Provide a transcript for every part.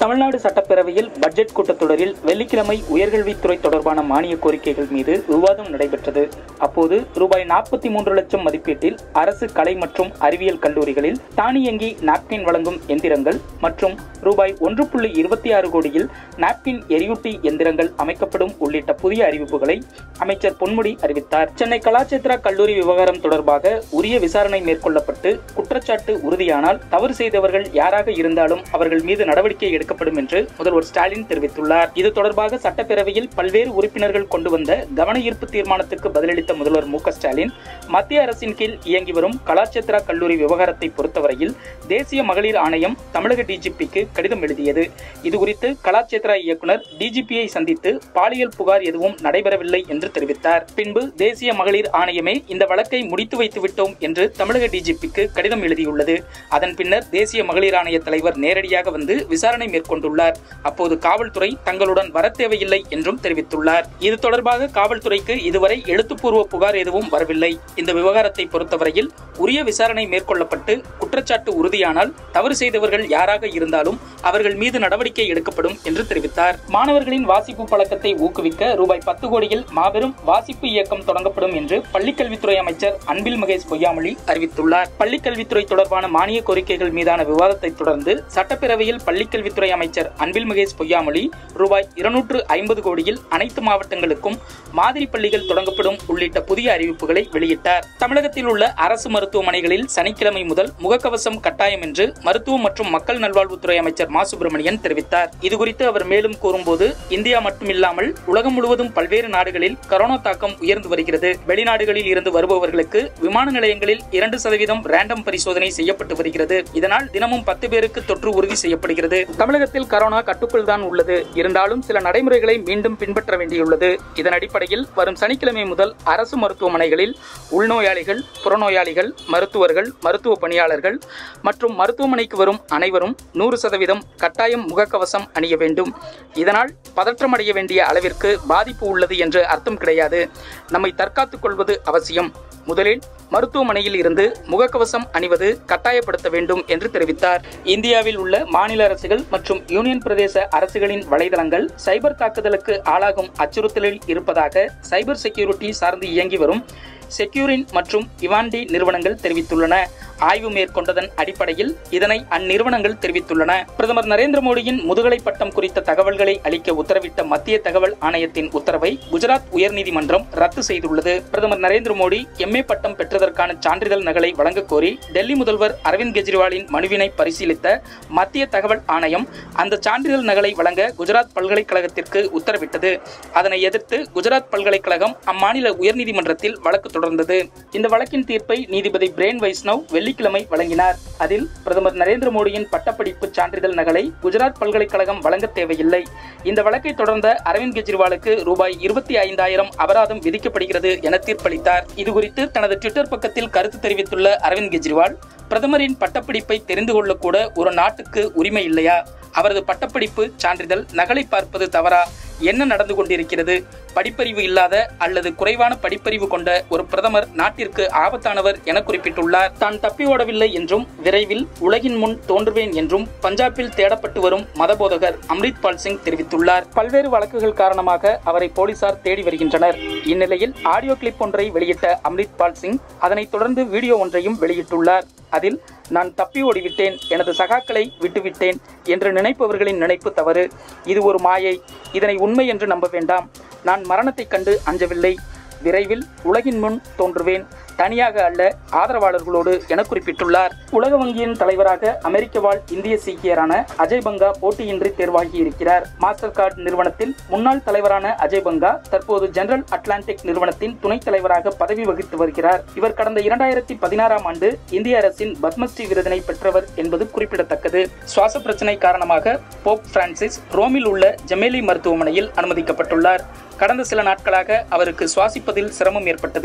தமிழ்நாடு சட்டப்பேரவையில் பட்ஜெட் கூட்டத்தொடரில் வெள்ளிக்கிழமை உயர்கல்வித்துறை தொடர்பான மானிய கோரிக்கைகள் மீது விவாதம் நடைபெற்றது அப்போது ரூபாய் நாற்பத்தி மூன்று லட்சம் மதிப்பீட்டில் அரசு கலை மற்றும் அறிவியல் கல்லூரிகளில் தானியங்கி நாப்கின் வழங்கும் எந்திரங்கள் மற்றும் ரூபாய் ஒன்று புள்ளி இருபத்தி ஆறு கோடியில் நாப்கின் எரியூட்டி எந்திரங்கள் அமைக்கப்படும் உள்ளிட்ட புதிய அறிவிப்புகளை அமைச்சர் பொன்முடி அறிவித்தார் சென்னை கலாச்சேத்ரா கல்லூரி விவகாரம் தொடர்பாக உரிய விசாரணை மேற்கொள்ளப்பட்டு குற்றச்சாட்டு உறுதியானால் தவறு செய்தவர்கள் யாராக இருந்தாலும் அவர்கள் மீது நடவடிக்கை எடுக்கப்படும் என்று முதல்வர் ஸ்டாலின் தெரிவித்துள்ளார் இது தொடர்பாக சட்டப்பேரவையில் பல்வேறு உறுப்பினர்கள் கொண்டு வந்த கவன ஈர்ப்பு தீர்மானத்துக்கு பதிலளித்த முதல்வர் மு க ஸ்டாலின் மத்திய அரசின் கீழ் இயங்கி வரும் கலாச்சேத்ரா கல்லூரி விவகாரத்தை பொறுத்தவரையில் தேசிய மகளிர் ஆணையம் தமிழக டிஜிபிக்கு கடிதம் எழுதியது இதுகுறித்து கலாச்சேத்ரா இயக்குனர் டிஜிபியை சந்தித்து பாலியல் புகார் எதுவும் நடைபெறவில்லை என்று தெரிவித்தார் பின்பு தேசிய மகளிர் ஆணையமே இந்த வழக்கை முடித்து வைத்து விட்டோம் என்று தமிழக டிஜிபிக்கு கடிதம் எழுதியுள்ளது அதன் பின்னர் தேசிய மகளிர் ஆணைய தலைவர் நேரடியாக வந்து விசாரணை மேற்கொண்டுள்ளார் அப்போது காவல்துறை தங்களுடன் வர தேவையில்லை என்றும் தெரிவித்துள்ளார் இது தொடர்பாக காவல்துறைக்கு இதுவரை எழுத்துப்பூர்வ புகார் எதுவும் வரவில்லை இந்த விவகாரத்தை பொறுத்தவரையில் உரிய விசாரணை மேற்கொள்ளப்பட்டு குற்றச்சாட்டு உறுதியானால் தவறு செய்தவர்கள் யாராக இருந்தாலும் அவர்கள் மீது நடவடிக்கை எடுக்கப்படும் என்று தெரிவித்தார் மாணவர்களின் வாசிப்பு பழக்கத்தை ஊக்குவிக்க ரூபாய் பத்து கோடியில் மாபெரும் வாசிப்பு இயக்கம் தொடங்கப்படும் என்று பள்ளிக்கல்வித்துறை அமைச்சர் அன்பில் மகேஷ் பொய்யாமொழி அறிவித்துள்ளார் பள்ளிக்கல்வித்துறை தொடர்பான மானிய கோரிக்கைகள் மீதான விவாதத்தை தொடர்ந்து சட்டப்பேரவையில் பள்ளிக்கல்வித்துறை அமைச்சர் அன்பில் மகேஷ் பொய்யாமொழி ரூபாய் இருநூற்று ஐம்பது கோடியில் அனைத்து மாவட்டங்களுக்கும் மாதிரி பள்ளிகள் தொடங்கப்படும் உள்ளிட்ட புதிய அறிவிப்புகளை வெளியிட்டார் தமிழகத்தில் உள்ள அரசு மருத்துவமனைகளில் சனிக்கிழமை முதல் முகக்கவசம் கட்டாயம் என்று மருத்துவம் மற்றும் மக்கள் நல்வாழ்வுத்துறை அமைச்சர் மா சுப்பிரமணியன் தெரிவித்தார் இதுகுறித்து அவர் மேலும் கூறும்போது இந்தியா மட்டுமில்லாமல் உலகம் முழுவதும் பல்வேறு நாடுகளில் கரோனா தாக்கம் உயர்ந்து வருகிறது வெளிநாடுகளில் இருந்து வருபவர்களுக்கு விமான நிலையங்களில் இரண்டு சதவீதம் ரேண்டம் பரிசோதனை செய்யப்பட்டு வருகிறது இதனால் தினமும் பத்து பேருக்கு தொற்று உறுதி செய்யப்படுகிறது தமிழகத்தில் கரோனா கட்டுக்குள் தான் உள்ளது இருந்தாலும் சில நடைமுறைகளை மீண்டும் பின்பற்ற வேண்டியுள்ளது இதன் அடிப்படையில் வரும் சனிக்கிழமை முதல் அரசு மருத்துவமனைகளில் உள்நோயாளிகள் புறநோயாளிகள் மருத்துவர்கள் மருத்துவ பணியாளர்கள் மற்றும் மருத்துவமனைக்கு வரும் அனைவரும் நூறு சதவீதம் கட்டாயம் முகக்கவசம் அணிய வேண்டும் இதனால் பதற்றமடைய வேண்டிய அளவிற்கு பாதிப்பு உள்ளது என்று அர்த்தம் கிடையாது நம்மை தற்காத்துக் கொள்வது அவசியம் முதலில் மருத்துவமனையில் இருந்து முகக்கவசம் அணிவது கட்டாயப்படுத்த வேண்டும் என்று தெரிவித்தார் இந்தியாவில் உள்ள மாநில அரசுகள் மற்றும் யூனியன் பிரதேச அரசுகளின் வலைதளங்கள் சைபர் தாக்குதலுக்கு ஆளாகும் அச்சுறுத்தலில் இருப்பதாக சைபர் செக்யூரிட்டி சார்ந்து இயங்கி வரும் செக்யூரின் மற்றும் இவாண்டி நிறுவனங்கள் தெரிவித்துள்ளன ஆய்வு மேற்கொண்டதன் அடிப்படையில் இதனை அந்நிறுவனங்கள் தெரிவித்துள்ளன பிரதமர் நரேந்திர மோடியின் முதுகலை பட்டம் குறித்த தகவல்களை அளிக்க உத்தரவிட்ட மத்திய தகவல் ஆணையத்தின் உத்தரவை குஜராத் உயர்நீதிமன்றம் ரத்து செய்துள்ளது பிரதமர் நரேந்திர மோடி எம்ஏ பட்டம் பெற்றதற்கான சான்றிதழ் நகலை வழங்கக் கோரி டெல்லி முதல்வர் அரவிந்த் கெஜ்ரிவாலின் மனுவினை பரிசீலித்த மத்திய தகவல் ஆணையம் அந்த சான்றிதழ் நகலை வழங்க குஜராத் பல்கலைக்கழகத்திற்கு உத்தரவிட்டது அதனை எதிர்த்து குஜராத் பல்கலைக்கழகம் அம்மாநில உயர்நீதிமன்றத்தில் வழக்கு தொடர்ந்தது இந்த வழக்கின் தீர்ப்பை நீதிபதி பிரேன் வைஷ்ணவ் வெள்ளிக்கிழமை வழங்கினார் அதில் பிரதமர் நரேந்திர மோடியின் பட்டப்படிப்பு சான்றிதழ் நகலை குஜராத் பல்கலைக்கழகம் வழங்க தேவையில்லை இந்த வழக்கை தொடர்ந்த அரவிந்த் கெஜ்ரிவாலுக்கு ரூபாய் இருபத்தி ஐந்தாயிரம் அபராதம் விதிக்கப்படுகிறது என தீர்ப்பளித்தார் இதுகுறித்து தனது ட்விட்டர் பக்கத்தில் கருத்து தெரிவித்துள்ள அரவிந்த் கெஜ்ரிவால் பிரதமரின் பட்டப்படிப்பை தெரிந்து கொள்ளக்கூட ஒரு நாட்டுக்கு உரிமை இல்லையா அவரது பட்டப்படிப்பு சான்றிதழ் நகலை பார்ப்பது தவறா என்ன நடந்து கொண்டிருக்கிறது படிப்பறிவு இல்லாத அல்லது குறைவான படிப்பறிவு கொண்ட ஒரு பிரதமர் நாட்டிற்கு ஆபத்தானவர் என குறிப்பிட்டுள்ளார் தான் தப்பி ஓடவில்லை என்றும் விரைவில் உலகின் முன் தோன்றுவேன் என்றும் பஞ்சாபில் தேடப்பட்டு வரும் மதபோதகர் அம்ரித் பால் சிங் தெரிவித்துள்ளார் பல்வேறு வழக்குகள் காரணமாக அவரை போலீசார் தேடி வருகின்றனர் இந்நிலையில் ஆடியோ கிளிப் ஒன்றை வெளியிட்ட அம்ரித் பால் சிங் அதனைத் தொடர்ந்து வீடியோ ஒன்றையும் வெளியிட்டுள்ளார் அதில் நான் தப்பி ஓடிவிட்டேன் எனது சகாக்களை விட்டுவிட்டேன் என்று நினைப்பவர்களின் நினைப்பு தவறு இது ஒரு மாயை இதனை உண்மை என்று நம்ப வேண்டாம் நான் மரணத்தைக் கண்டு அஞ்சவில்லை விரைவில் உலகின் முன் தோன்றுவேன் தனியாக அல்ல ஆதரவாளர்களோடு என குறிப்பிட்டுள்ளார் உலக வங்கியின் தலைவராக அமெரிக்க வாழ் இந்திய சீக்கியரான அஜய் பங்கா போட்டியின்றி தேர்வாகி இருக்கிறார் மாஸ்டர் கார்டு நிறுவனத்தில் முன்னாள் தலைவரான அஜய் பங்கா தற்போது ஜெனரல் அட்லாண்டிக் நிறுவனத்தின் துணைத் தலைவராக பதவி வகித்து வருகிறார் இவர் கடந்த இரண்டாயிரத்தி பதினாறாம் ஆண்டு இந்திய அரசின் பத்மஸ்ரீ விருதினை பெற்றவர் என்பது குறிப்பிடத்தக்கது சுவாச பிரச்சனை காரணமாக போப் பிரான்சிஸ் ரோமில் உள்ள ஜெமேலி மருத்துவமனையில் அனுமதிக்கப்பட்டுள்ளார் கடந்த சில நாட்களாக அவருக்கு சுவாசிப்பதில் சிரமம் ஏற்பட்டது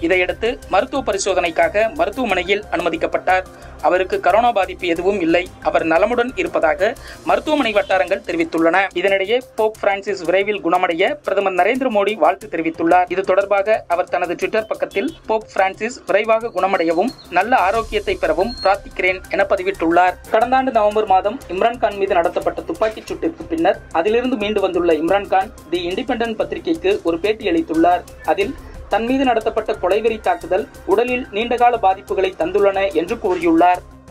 இதையடுத்து மருத்துவ பரிசோதனைக்காக மருத்துவமனையில் அனுமதிக்கப்பட்டார் அவருக்கு கரோனா பாதிப்பு எதுவும் இல்லை அவர் நலமுடன் இருப்பதாக மருத்துவமனை வட்டாரங்கள் தெரிவித்துள்ளன இதனிடையே போப் பிரான்சிஸ் விரைவில் குணமடைய பிரதமர் நரேந்திர மோடி வாழ்த்து தெரிவித்துள்ளார் இது தொடர்பாக அவர் தனது ட்விட்டர் பக்கத்தில் போப் பிரான்சிஸ் விரைவாக குணமடையவும் நல்ல ஆரோக்கியத்தை பெறவும் பிரார்த்திக்கிறேன் என பதிவிட்டுள்ளார் கடந்த ஆண்டு நவம்பர் மாதம் இம்ரான்கான் மீது நடத்தப்பட்ட துப்பாக்கிச் சூட்டிற்கு பின்னர் அதிலிருந்து மீண்டு வந்துள்ள இம்ரான்கான் தி இண்டிபெண்டன்ட் பத்திரிகைக்கு ஒரு பேட்டி அளித்துள்ளார் அதில் தன் மீது நடத்தப்பட்ட கொலைவெறி தாக்குதல் உடலில் நீண்டகால பாதிப்புகளை தந்துள்ளன என்று கூறியுள்ளார்